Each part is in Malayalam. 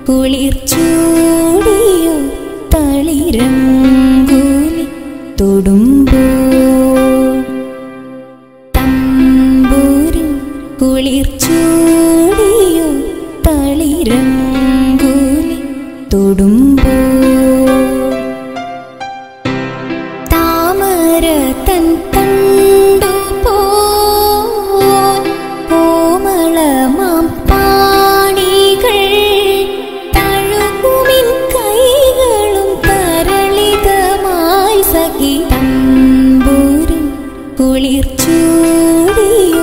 കുളിർ ചൂടിയോ തളിരങ്കൂലി തൊടുമ്പോൾ തമ്പൂരും കുളിർ ചൂടിയോ തളിരങ്കൂലി തൊടുമ്പോൾ താമര തൻ കണ്ടു പോൻ കോമളമാം പാണികൾ തഴുകുമിൻ കൈകളും തരളിതമായി സഖി തമ്പൂരും കുളിർ ചൂടിയോ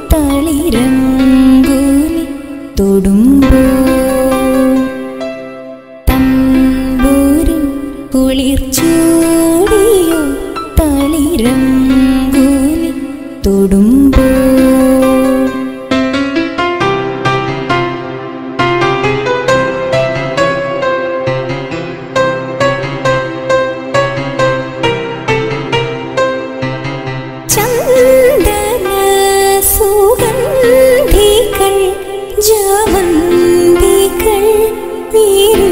തളിരങ്കൂലി തൊടുമ്പോൾ തമ്പൂരും കുളിർ ചൂടിയോ തളിരങ്കൂലി തൊടുമ്പോൾ ചന്ദന സുഗന്ധികൾ ജവന്തികൾ വീരു